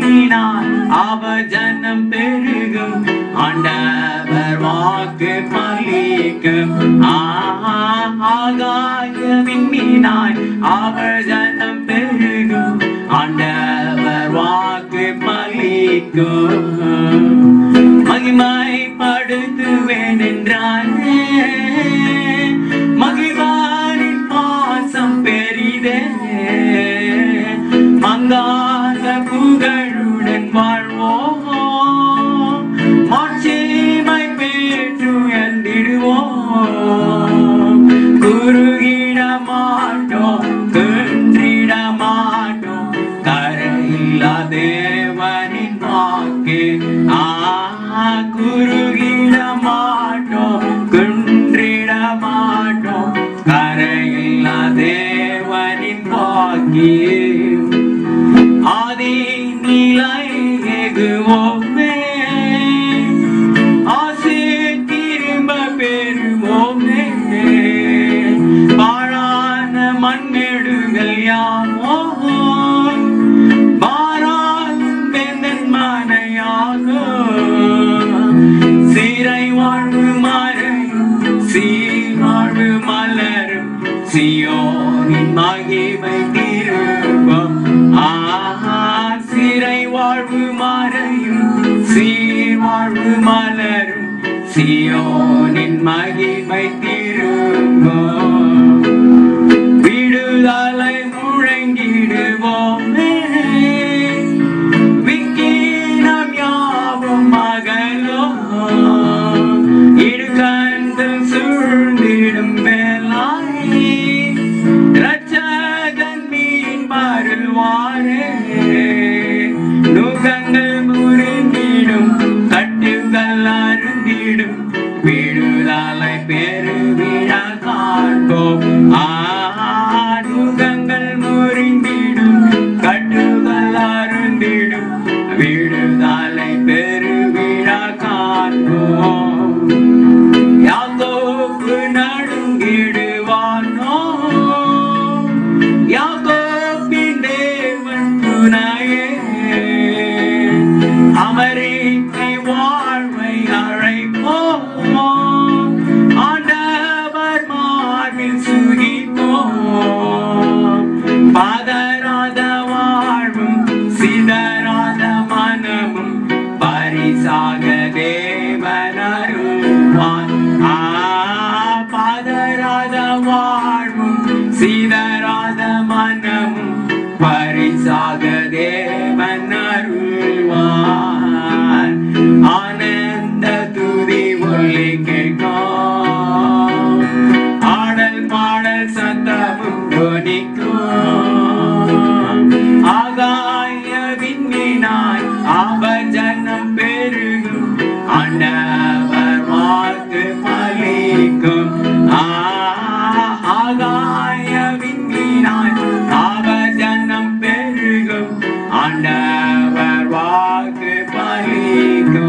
விண்ணினார் அவர் ஜனம் பெருகும் ஆண்டவர் வாக்கு பலிக்கும் ஆகாய விண்ணினாய் அவர் ஜனம் பெருகும் ஆண்டவர் வாக்கு பலிக்கும் மகிமைப்படுத்துவேன் என்றானே மகிழ்வாரின் பாசம் பெரிதே மங்காத புகழுடன் வாழ்வோம் மாட்சிமை பெற்று எந்திடுவோம் குறுகிட மாட்டோம் குன்றிட மாட்டோம் கரையில்லா தேவனின் வாக்கு ஆ குறுகிட மாட்டோம் குன்றிட மாட்டோம் கரையில்லா தேவனின் வாக்கு ஆதி நிலை எகுவோமே ஆசை திரும்ப பெறுவோமே பாழான மண்ணெடுகள் யாமோ மாறாலும் வேந்தன் மனையாகும் சீரை வாழ்வு மறையும் சீர்வாழ்வு மலரும் சியோனின் மகிமை திரும்பும் ஆஹா சிறை வாழ்வு மறையும் சீர்வாழ்வு மலரும் சியோனின் மகிமை திரும்பும் விடுதலை முழங்கிடுவோமே விக்கினம் யாவும் மகளோ இடுகந்து சூழ்ந்திடும் வேலாய் ரட்சகன் மீன் பருவாரே நுகங்கள் முறிந்திடும் கட்டுகள் அருந்திடும் விடுதலை பெருவிழா காண்போம் ஆடுகங்கள் முறிந்திடும் கட்டுகள் அருந்திடும் விடுதலை பெருவிழா காண்போம் யாக்கோப்பு நடுங்கிடுவானோ யாக்கோப்பின் தேவன் துணையே அமரிக்கை வாழ்வை அழைப்போம் ஆண்டவர் மார்பில் சுகிப்போம் பாதராத வாழ்வும் சிதறாத மனமும் பரிசாக தேவன் அருள்வான் ஆ பாதராத வாழ்வும் சிதறாத மனமும் பரிசாக தேவன் அருள்வான் ஆனந்த துதி ஒலி கேட்கும் ஆடல் பாடல் சத்தமும் துணிக்கும் ஆகாய விண்ணினாய் அவர் ஜனம் பெருகும் ஆண்டவர் வாக்கு பலிக்கும் ஆ, ஆகாய விண்ணினாய் அவர் ஜனம் பெருகும் ஆண்டவர் வாக்கு பலிக்கும்